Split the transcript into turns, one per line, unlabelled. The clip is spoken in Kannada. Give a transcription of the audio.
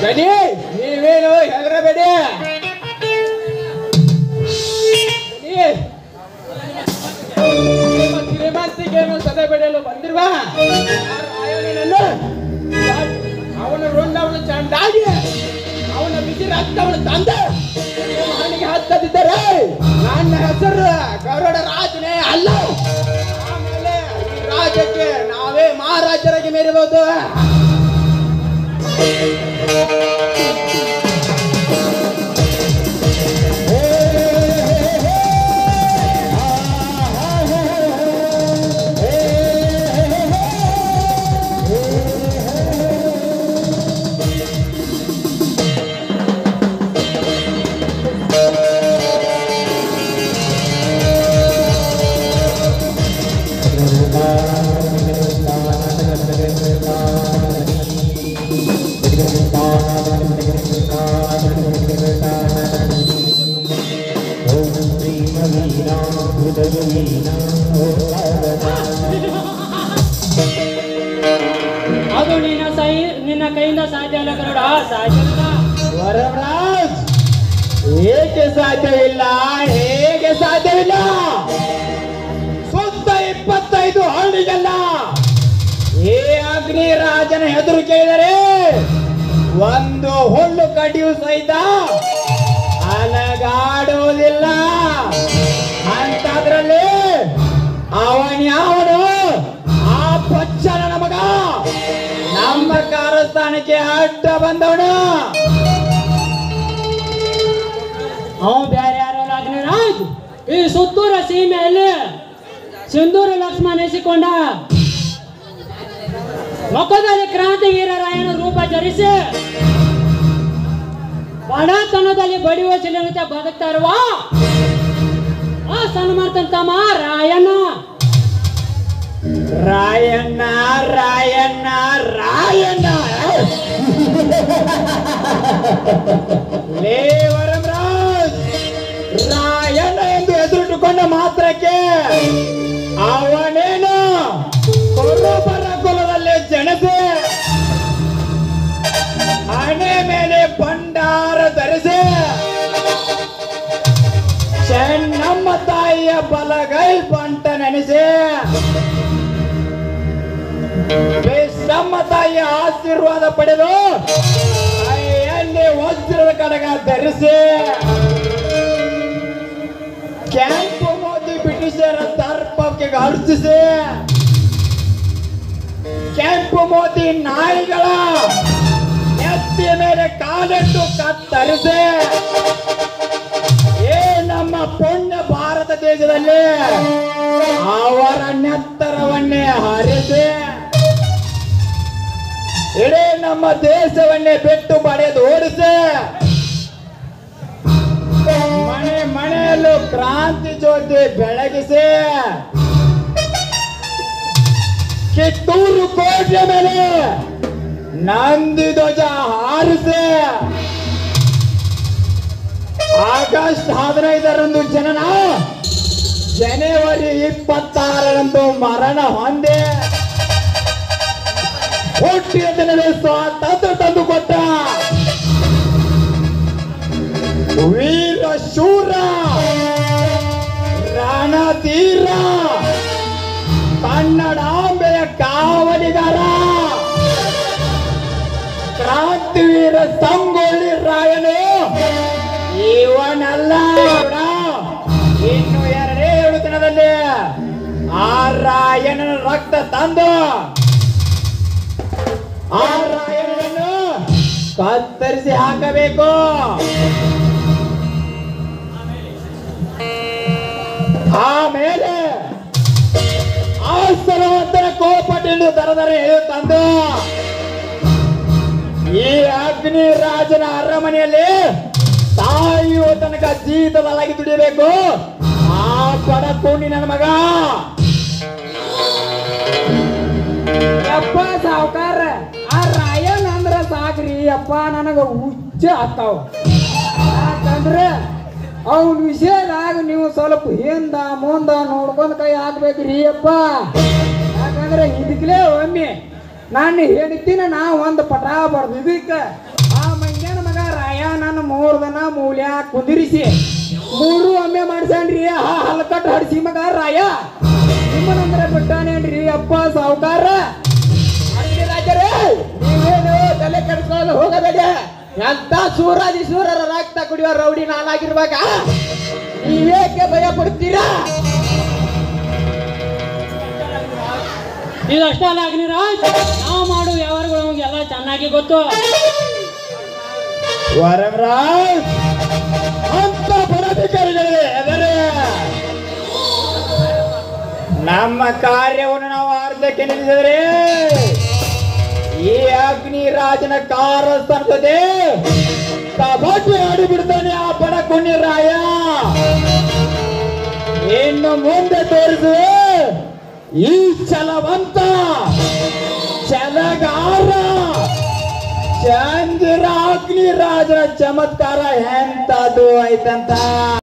ಬನ್ನಿ ನೀವೇನು ಹೆದರಬೇಡಿ ಬನ್ನಿ. ನಿಮ್ಮ ಶ್ರೀಮಂತಿಕೆಯನ್ನು ಸದೆ ಬೆಳೆಯಲು ಬಂದಿರುವ ಆ ರಾಯಣ್ಣನನ್ನು ಅವನ ರುಂಡವನ್ನು ಚಂದಾಗಿ ಅವನ ಬಿಸಿ ರಕ್ತವನ್ನು ತಂದು ನಿಮ್ಮ ಮನೆಗೆ ಹತ್ತದಿದ್ದರೆ ನನ್ನ ಹೆಸರು ಗರುಡ ರಾಜನೇ ಅಲ್ಲ ಆಮೇಲೆ ಈ ರಾಜ್ಯಕ್ಕೆ ನಾವೇ ಮಹಾರಾಜರಾಗಿ ಮೇರಬಹುದು
ಅದು ನಿನ್ನ ಸೈ ನಿನ್ನ ಕೈಯಿಂದ ಸಾಧ್ಯ ಇಲ್ಲ ಗರುಡ ಸಾಧ್ಯವಿಲ್ಲ
ವರರಾಜ್ ಏಕೆ ಸಾಧ್ಯವಿಲ್ಲ ಹೇಗೆ ಸಾಧ್ಯವಿಲ್ಲ ಸುತ್ತ ಇಪ್ಪತ್ತೈದು ಹಳ್ಳಿಗೆಲ್ಲ ಏ ಅಗ್ನಿ ರಾಜನ ಹೆದರು ಕೇಳಿದರೆ ಒಂದು ಹುಲ್ಲು ಕಡಿಯು ಸಹಿತ ಅಲಗಾಡುವುದಿಲ್ಲ ಅಂತದ್ರಲ್ಲಿ ಅವನ್ಯಾವನು ಆ ಪಚ್ಚನ ನಮಗ ನಮ್ಮ ಕಾರಸ್ಥಾನಕ್ಕೆ ಅಡ್ಡ ಬಂದವನು
ಅವು ಬೇರೆ ಯಾರಲ್ಲ ಅಗ್ನಿರಾಜ್ ಈ ಸುತ್ತೂರ ಸೀಮೆಯಲ್ಲಿ ಸಿಂಧೂರ ಲಕ್ಷ್ಮಣ ಎಸಿಕೊಂಡ ಮುಖದಲ್ಲಿ ಕ್ರಾಂತಿವೀರ ರಾಯನ ರೂಪ ಧರಿಸಿ ಬಡತನದಲ್ಲಿ ಬಡಿಯುವ ಚಿಲನತೆ ಬದುಕ್ತಾ ಇರುವ ಆ ಸನ್ಮಾರ್ತನ್ ತಮ್ಮ ರಾಯಣ್ಣ
ರಾಯಣ್ಣ ರಾಯಣ್ಣ ರಾಯಣ್ಣ ಲೇ ವರಮರಾಜ್ ರಾಯಣ್ಣ ಎಂದು ಹೆಸರಿಟ್ಟುಕೊಂಡ ಮಾತ್ರಕ್ಕೆ ಅವನೇನು ಕುರುಬರ ಕುಲದಲ್ಲಿ ಜನಿಸಿ ಹಣೆ ಮೇಲೆ ಭಂಡಾರ ಧರಿಸಿ ಚೆನ್ನಮ್ಮ ತಾಯಿಯ ಬಲಗೈ ಬಂಟ ನೆನೆಸಿ ನಮ್ಮ ತಾಯಿಯ ಆಶೀರ್ವಾದ ಪಡೆದು ಕೈಯಲ್ಲಿ ವಜ್ರದ ಕಡಗ ಧರಿಸಿ ಕೆಂಪು ಮೋದಿ ಬ್ರಿಟಿಷರ ದರ್ಪಕ್ಕೆ ಅರ್ಚಿಸಿ ಕೆಂಪು ಮೋದಿ ನಾಯಿಗಳ ನೆತ್ತಿಯ ಮೇಲೆ ಕಾಲಿಟ್ಟು ಕತ್ತರಿಸಿ ಏ ನಮ್ಮ ಪುಣ್ಯ ಭಾರತ ದೇಶದಲ್ಲಿ ಅವರ ನೆತ್ತರವನ್ನೇ ಹರಿಸಿ ಇಡೀ ನಮ್ಮ ದೇಶವನ್ನೇ ಬಿಟ್ಟು ಪಡೆದು ಓಡಿಸಿ ಮನೆ ಮನೆಯಲ್ಲೂ ಕ್ರಾಂತಿ ಜ್ಯೋತಿ ಬೆಳಗಿಸಿ ಕಿತ್ತೂರು ಕೋಟೆ ಮೇಲೆ ನಂದಿ ಧ್ವಜ ಹಾರಿಸಿ ಆಗಸ್ಟ್ ಹದಿನೈದರಂದು ಜನನ ಜನವರಿ ಇಪ್ಪತ್ತಾರರಂದು ಮರಣ ಹೊಂದಿ ಹುಟ್ಟಿದ ದಿನವೇ ಸ್ವಾತಂತ್ರ್ಯ ತಂದು ಕೊಟ್ಟ ವೀರ ಶೂರ ರಣಧೀರ ಕನ್ನಡಾಂಬೆಯ ಕಾವಲಿಗಾರ ಕ್ರಾಂತಿವೀರ ಸಂಗೊಳ್ಳಿ ರಾಯನು ಇವನಲ್ಲ ಇವನ. ಇನ್ನು ಎರಡೇ ಏಳು ದಿನದಲ್ಲಿ ಆ ರಾಯಣನ ರಕ್ತ ತಂದು ಆ ರಾಯಣನನ್ನು ಕತ್ತರಿಸಿ ಹಾಕಬೇಕು ಆಮೇಲೆ ಆ ಸರವಂತರ ಕೋಪಟ್ಟಿಂದು ದರ ದರ ಎಳೆದು ತಂದು ಈ ಅಗ್ನಿ ರಾಜನ ಅರಮನೆಯಲ್ಲಿ ಸಾಯುವ ತನಕ ಜೀತದಲ್ಲಾಗಿ ದುಡಿಯಬೇಕು ಆ ಪಡಕೂಣಿ ನನ್ನ ಮಗ
ಯಪ್ಪ ಸಾವುಕಾರ ಆ ರಾಯನ್ ಅಂದ್ರ ಸಾಕ್ರಿ ಯಪ್ಪ ನನಗ ಹುಚ್ಚ ಆಗ್ತಾವ ಯಾಕಂದ್ರೆ ಅವನ ವಿಷಯದಾಗ ನೀವು ಸ್ವಲ್ಪ ಹಿಂದ ಮುಂದ ನೋಡ್ಕೊಂಡ್ ಕೈ ಹಾಕ್ಬೇಕ್ರಿ ಅಪ್ಪ ಯಾಕಂದ್ರೆ ಇದಕ್ಲೇ ಒಮ್ಮೆ ನಾನು ಹೇಳ್ತೀನಿ ನಾ ಒಂದು ಪಟ ಬರ್ದು ಇದಕ್ಕೆ ಆ ರಾಯ ನನ್ನ ಮೂರ್ ದನ ಮೂಲ್ಯ ಕುಂದಿರಿಸಿ ಮೂರು ಒಮ್ಮೆ ಮಾಡ್ಸೇನ್ರಿ ಆ ಹಲ್ಕಟ್ ಹಡ್ಸಿ ಮಗ ರಾಯ ನಿಮ್ಮನಂದ್ರೆ ಬಿಟ್ಟಾನೇನ್ರಿ ಅಪ್ಪ ಸಾವುಕಾರ
ಅಡಿಗೆ ರಾಜರೇ ನೀವೇನು ತಲೆ ಕೆಡಿಸ್ಕೊಳ್ಳಲು ಹೋಗಬೇಡಿ ಎಂತ ಸೂರಾದಿ ಸೂರರ ರಕ್ತ ಕುಡಿಯೋ ರೌಡಿ ನಾನಾಗಿರ್ಬೇಕಾ ನೀವೇಕೆ ಭಯ ಪಡ್ತೀರಾ
ಇದಷ್ಟೇ ಅಲ್ಲ ಅಗ್ನಿರಾಜ್ ನಾವು ಮಾಡೋ ವ್ಯವಹಾರಗಳು ನಮಗೆಲ್ಲ ಚೆನ್ನಾಗಿ ಗೊತ್ತು
ವರಮರಾಜ್ ಅಂತ ಪದಾಧಿಕಾರಿಗಳೇ ಎದರೆ ನಮ್ಮ ಕಾರ್ಯವನ್ನು ನಾವು ಅರ್ಧಕ್ಕೆ ನಿಲ್ಲಿಸಿದರೆ ಈ ಅಗ್ನಿ ರಾಜನ ಕಾರಸ್ಥಾನ ಜೊತೆ ಕಬಡ್ಡಿ ಆಡಿ ಬಿಡ್ತಾನೆ ಆ ಬಡ ರಾಯ ಇನ್ನು ಮುಂದೆ ತೋರಿಸು ಈ ಛಲವಂತ ಛಲಗಾರ ಚಂದ್ರ ಅಗ್ನಿ ರಾಜನ ಚಮತ್ಕಾರ ಎಂತದು ಆಯ್ತಂತ